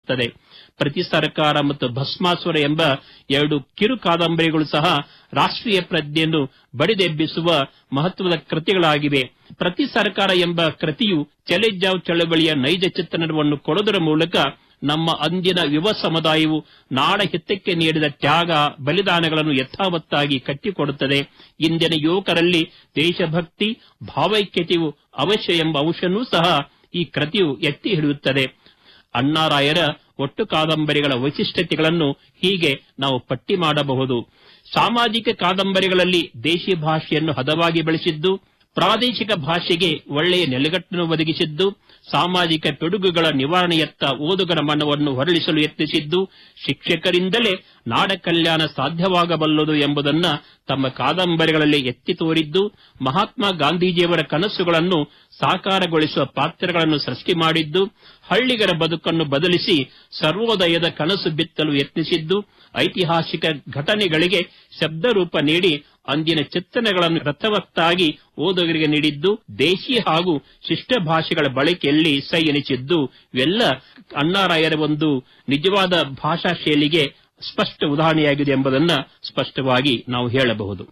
ಹೇಳುತ್ತದೆ ಪ್ರತಿ ಸರ್ಕಾರ ಮತ್ತು ಭಸ್ಮಾಸುರ ಎಂಬ ಎರಡು ಕಿರು ಕಾದಂಬರಿಗಳು ಸಹ ರಾಷ್ಟ್ರೀಯ ಪ್ರಜ್ಞೆಯನ್ನು ಬಡಿದೆಬ್ಬಿಸುವ ಮಹತ್ವದ ಕೃತಿಗಳಾಗಿವೆ ಪ್ರತಿ ಸರ್ಕಾರ ಎಂಬ ಕೃತಿಯು ಚೆಲೆಜಾವ್ ಚಳವಳಿಯ ನೈಜ ಚಿತ್ರಣವನ್ನು ಕೊಡುವುದರ ಮೂಲಕ ನಮ್ಮ ಅಂದಿನ ಯುವ ಸಮುದಾಯವು ನಾಡ ಹಿತಕ್ಕೆ ನೀಡಿದ ತ್ಯಾಗ ಬಲಿದಾನಗಳನ್ನು ಯಥಾವತ್ತಾಗಿ ಕಟ್ಟಿಕೊಡುತ್ತದೆ ಇಂದಿನ ಯುವಕರಲ್ಲಿ ದೇಶಭಕ್ತಿ ಭಾವೈಕ್ಯತೆಯು ಅವಶ್ಯ ಎಂಬ ಅಂಶನೂ ಸಹ ಈ ಕೃತಿಯು ಎತ್ತಿ ಹಿಡಿಯುತ್ತದೆ ಅಣ್ಣಾರಾಯರ ಒಟ್ಟು ಕಾದಂಬರಿಗಳ ವೈಶಿಷ್ಟ್ಯತೆಗಳನ್ನು ಹೀಗೆ ನಾವು ಪಟ್ಟಿ ಮಾಡಬಹುದು ಸಾಮಾಜಿಕ ಕಾದಂಬರಿಗಳಲ್ಲಿ ದೇಶಿ ಭಾಷೆಯನ್ನು ಹದವಾಗಿ ಬೆಳೆಸಿದ್ದು ಪ್ರಾದೇಶಿಕ ಭಾಷೆಗೆ ಒಳ್ಳೆಯ ನೆಲೆಗಟ್ಟನ್ನು ಒದಗಿಸಿದ್ದು ಸಾಮಾಜಿಕ ಪಿಡುಗುಗಳ ನಿವಾರಣೆಯತ್ತ ಓದುಗರ ಮನವನ್ನು ಹೊರಳಿಸಲು ಯತ್ನಿಸಿದ್ದು ಶಿಕ್ಷಕರಿಂದಲೇ ನಾಡ ಕಲ್ಯಾಣ ಸಾಧ್ಯವಾಗಬಲ್ಲದು ಎಂಬುದನ್ನ ತಮ್ಮ ಕಾದಂಬರಿಗಳಲ್ಲಿ ಎತ್ತಿ ತೋರಿದ್ದು ಮಹಾತ್ಮ ಗಾಂಧೀಜಿಯವರ ಕನಸುಗಳನ್ನು ಸಾಕಾರಗೊಳಿಸುವ ಪಾತ್ರಗಳನ್ನು ಸೃಷ್ಟಿ ಮಾಡಿದ್ದು ಹಳ್ಳಿಗರ ಬದುಕನ್ನು ಬದಲಿಸಿ ಸರ್ವೋದಯದ ಕನಸು ಬಿತ್ತಲು ಯತ್ನಿಸಿದ್ದು ಐತಿಹಾಸಿಕ ಘಟನೆಗಳಿಗೆ ಶಬ್ದರೂಪ ನೀಡಿ ಅಂದಿನ ಚಿತ್ತನೆಗಳನ್ನು ರಥವತ್ತಾಗಿ ಓದುಗರಿಗೆ ನೀಡಿದ್ದು ದೇಶಿ ಹಾಗೂ ಶಿಷ್ಟ ಭಾಷೆಗಳ ಬಳಕೆಯಲ್ಲಿ ಸೈ ಎನಿಸಿದ್ದು ಇವೆಲ್ಲ ಅಣ್ಣಾರಾಯರ ಒಂದು ನಿಜವಾದ ಭಾಷಾ ಶೈಲಿಗೆ ಸ್ಪಷ್ಟ ಉದಾಹರಣೆಯಾಗಿದೆ ಎಂಬುದನ್ನ ಸ್ಪಷ್ಟವಾಗಿ ನಾವು ಹೇಳಬಹುದು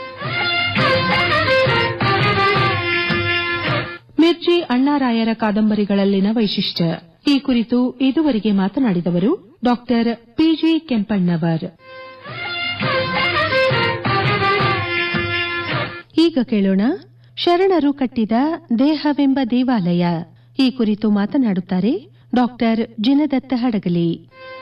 ಮಿರ್ಜಿ ಅಣ್ಣಾರಾಯರ ಕಾದಂಬರಿಗಳಲ್ಲಿನ ವೈಶಿಷ್ಟ್ಯ ಈ ಕುರಿತು ಇದುವರೆಗೆ ಮಾತನಾಡಿದವರು ಡಾಕ್ಟರ್ ಪಿಜಿ ಕೆಂಪಣ್ಣವರ್ ಈಗ ಕೇಳೋಣ ಶರಣರು ಕಟ್ಟಿದ ದೇಹವೆಂಬ ದೇವಾಲಯ ಈ ಕುರಿತು ಮಾತನಾಡುತ್ತಾರೆ ಡಾಕ್ಟರ್ ಜಿನದತ್ತ ಹಡಗಲಿ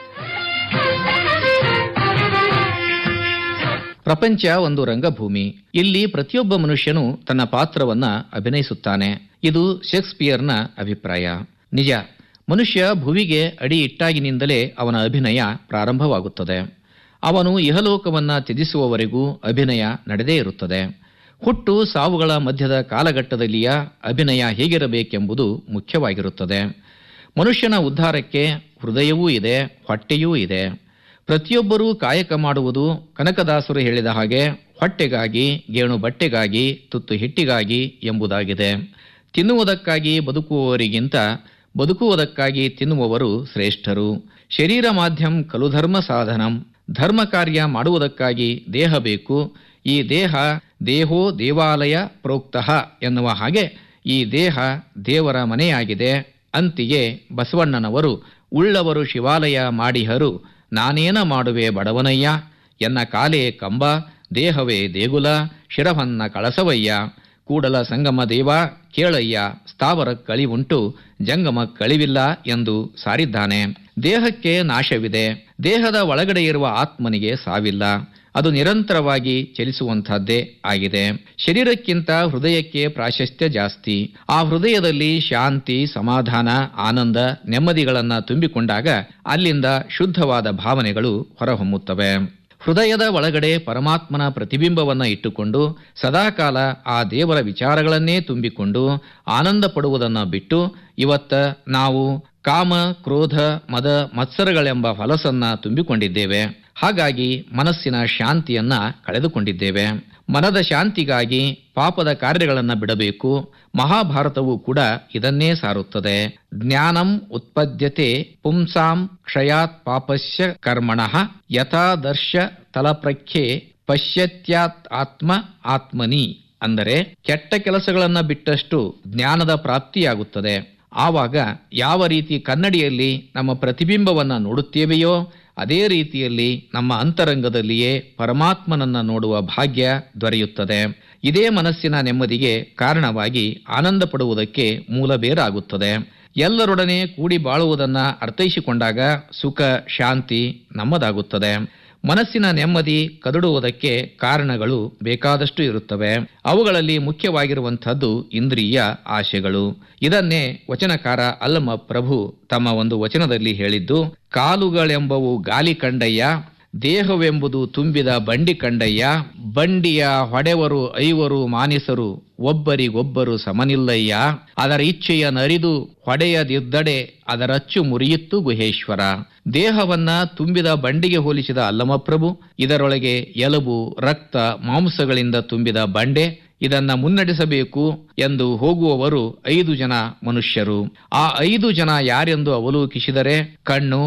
ಪ್ರಪಂಚ ಒಂದು ರಂಗಭೂಮಿ ಇಲ್ಲಿ ಪ್ರತಿಯೊಬ್ಬ ಮನುಷ್ಯನು ತನ್ನ ಪಾತ್ರವನ್ನ ಅಭಿನಯಿಸುತ್ತಾನೆ ಇದು ಶೇಕ್ಸ್ಪಿಯರ್ನ ಅಭಿಪ್ರಾಯ ನಿಜ ಮನುಷ್ಯ ಭುವಿಗೆ ಅಡಿ ಇಟ್ಟಾಗಿನಿಂದಲೇ ಅವನ ಅಭಿನಯ ಪ್ರಾರಂಭವಾಗುತ್ತದೆ ಅವನು ಇಹಲೋಕವನ್ನ ತ್ಯಜಿಸುವವರೆಗೂ ಅಭಿನಯ ನಡೆದೇ ಇರುತ್ತದೆ ಹುಟ್ಟು ಸಾವುಗಳ ಮಧ್ಯದ ಕಾಲಘಟ್ಟದಲ್ಲಿಯ ಅಭಿನಯ ಹೇಗಿರಬೇಕೆಂಬುದು ಮುಖ್ಯವಾಗಿರುತ್ತದೆ ಮನುಷ್ಯನ ಉದ್ಧಾರಕ್ಕೆ ಹೃದಯವೂ ಇದೆ ಹೊಟ್ಟೆಯೂ ಇದೆ ಪ್ರತಿಯೊಬ್ಬರೂ ಕಾಯಕ ಮಾಡುವುದು ಕನಕದಾಸರು ಹೇಳಿದ ಹಾಗೆ ಹೊಟ್ಟೆಗಾಗಿ ಗೇಣು ಬಟ್ಟೆಗಾಗಿ ತುತ್ತು ಹಿಟ್ಟಿಗಾಗಿ ಎಂಬುದಾಗಿದೆ ತಿನ್ನುವುದಕ್ಕಾಗಿ ಬದುಕುವವರಿಗಿಂತ ಬದುಕುವುದಕ್ಕಾಗಿ ತಿನ್ನುವವರು ಶ್ರೇಷ್ಠರು ಶರೀರ ಮಾಧ್ಯಮ ಕಲು ಧರ್ಮ ಸಾಧನಂ ಧರ್ಮ ಕಾರ್ಯ ಮಾಡುವುದಕ್ಕಾಗಿ ದೇಹ ಬೇಕು ಈ ದೇಹ ದೇಹೋ ದೇವಾಲಯ ಪ್ರೋಕ್ತಃ ಎನ್ನುವ ಹಾಗೆ ಈ ದೇಹ ದೇವರ ಮನೆಯಾಗಿದೆ ಅಂತಿಗೆ ಬಸವಣ್ಣನವರು ಉಳ್ಳವರು ಶಿವಾಲಯ ಮಾಡಿಹರು ನಾನೇನ ಮಾಡುವೆ ಬಡವನಯ್ಯ ಎನ್ನ ಕಾಲೇ ಕಂಬ ದೇಹವೇ ದೇಗುಲ ಶಿರವನ್ನ ಕಳಸವಯ್ಯ ಕೂಡಲ ಸಂಗಮ ದೇವ ಕೇಳಯ್ಯ ಸ್ಥಾವರ ಕಳಿವುಂಟು ಜಂಗಮ ಕಳಿವಿಲ್ಲ ಎಂದು ಸಾರಿದ್ದಾನೆ ದೇಹಕ್ಕೆ ನಾಶವಿದೆ ದೇಹದ ಒಳಗಡೆ ಇರುವ ಆತ್ಮನಿಗೆ ಸಾವಿಲ್ಲ ಅದು ನಿರಂತರವಾಗಿ ಚಲಿಸುವಂತಹದ್ದೇ ಆಗಿದೆ ಶರೀರಕ್ಕಿಂತ ಹೃದಯಕ್ಕೆ ಪ್ರಾಶಸ್ತ್ಯ ಜಾಸ್ತಿ ಆ ಹೃದಯದಲ್ಲಿ ಶಾಂತಿ ಸಮಾಧಾನ ಆನಂದ ನೆಮ್ಮದಿಗಳನ್ನ ತುಂಬಿಕೊಂಡಾಗ ಅಲ್ಲಿಂದ ಶುದ್ಧವಾದ ಭಾವನೆಗಳು ಹೊರಹೊಮ್ಮುತ್ತವೆ ಹೃದಯದ ಒಳಗಡೆ ಪರಮಾತ್ಮನ ಪ್ರತಿಬಿಂಬವನ್ನ ಇಟ್ಟುಕೊಂಡು ಸದಾಕಾಲ ಆ ದೇವರ ವಿಚಾರಗಳನ್ನೇ ತುಂಬಿಕೊಂಡು ಆನಂದ ಪಡುವುದನ್ನು ಬಿಟ್ಟು ಇವತ್ತ ನಾವು ಕಾಮ ಕ್ರೋಧ ಮದ ಮತ್ಸರಗಳೆಂಬ ಹೊಲಸನ್ನ ತುಂಬಿಕೊಂಡಿದ್ದೇವೆ ಹಾಗಾಗಿ ಮನಸ್ಸಿನ ಶಾಂತಿಯನ್ನ ಕಳೆದುಕೊಂಡಿದ್ದೇವೆ ಮನದ ಶಾಂತಿಗಾಗಿ ಪಾಪದ ಕಾರ್ಯಗಳನ್ನು ಬಿಡಬೇಕು ಮಹಾಭಾರತವು ಕೂಡ ಇದನ್ನೇ ಸಾರುತ್ತದೆ ಜ್ಞಾನಂ ಉತ್ಪದ್ಯತೆ ಪುಂಸಾಂ ಕ್ಷಯಾತ್ ಪಾಪಸ್ಯ ಕರ್ಮಣಃ ಯಥಾದರ್ಶ ತಲಪ್ರಖ್ಯೆ ಪಶ್ಯತ್ಯಾತ್ ಆತ್ಮ ಆತ್ಮನಿ ಅಂದರೆ ಕೆಟ್ಟ ಕೆಲಸಗಳನ್ನ ಬಿಟ್ಟಷ್ಟು ಜ್ಞಾನದ ಪ್ರಾಪ್ತಿಯಾಗುತ್ತದೆ ಆವಾಗ ಯಾವ ರೀತಿ ಕನ್ನಡಿಯಲ್ಲಿ ನಮ್ಮ ಪ್ರತಿಬಿಂಬವನ್ನ ನೋಡುತ್ತೇವೆಯೋ ಅದೇ ರೀತಿಯಲ್ಲಿ ನಮ್ಮ ಅಂತರಂಗದಲ್ಲಿಯೇ ಪರಮಾತ್ಮನನ್ನ ನೋಡುವ ಭಾಗ್ಯ ದೊರೆಯುತ್ತದೆ ಇದೇ ಮನಸ್ಸಿನ ನೆಮ್ಮದಿಗೆ ಕಾರಣವಾಗಿ ಆನಂದ ಪಡುವುದಕ್ಕೆ ಮೂಲ ಬೇರಾಗುತ್ತದೆ ಎಲ್ಲರೊಡನೆ ಕೂಡಿ ಬಾಳುವುದನ್ನ ಅರ್ಥೈಸಿಕೊಂಡಾಗ ಸುಖ ಶಾಂತಿ ನಮ್ಮದಾಗುತ್ತದೆ ಮನಸ್ಸಿನ ನೆಮ್ಮದಿ ಕದಡುವುದಕ್ಕೆ ಕಾರಣಗಳು ಬೇಕಾದಷ್ಟು ಇರುತ್ತವೆ ಅವುಗಳಲ್ಲಿ ಮುಖ್ಯವಾಗಿರುವಂಥದ್ದು ಇಂದ್ರಿಯ ಆಶೆಗಳು ಇದನ್ನೇ ವಚನಕಾರ ಅಲ್ಲಮ ಪ್ರಭು ತಮ್ಮ ಒಂದು ವಚನದಲ್ಲಿ ಹೇಳಿದ್ದು ಕಾಲುಗಳೆಂಬವು ಗಾಲಿ ಕಂಡಯ್ಯ ದೇಹವೆಂಬುದು ತುಂಬಿದ ಬಂಡಿ ಕಂಡಯ್ಯ ಬಂಡಿಯ ಹೊಡೆವರು ಐವರು ಮಾನಿಸರು ಒಬ್ಬರಿಗೊಬ್ಬರು ಸಮನಿಲ್ಲಯ್ಯ ಅದರ ಇಚ್ಛೆಯ ನರಿದು ಹೊಡೆಯದಿದ್ದಡೆ ಅದರಚ್ಚು ಮುರಿಯಿತ್ತು ಗುಹೇಶ್ವರ ದೇಹವನ್ನ ತುಂಬಿದ ಬಂಡಿಗೆ ಹೋಲಿಸಿದ ಅಲ್ಲಮಪ್ರಭು ಇದರೊಳಗೆ ಎಲುಬು ರಕ್ತ ಮಾಂಸಗಳಿಂದ ತುಂಬಿದ ಬಂಡೆ ಇದನ್ನ ಮುನ್ನಡೆಸಬೇಕು ಎಂದು ಹೋಗುವವರು ಐದು ಜನ ಮನುಷ್ಯರು ಆ ಐದು ಜನ ಯಾರೆಂದು ಅವಲೋಕಿಸಿದರೆ ಕಣ್ಣು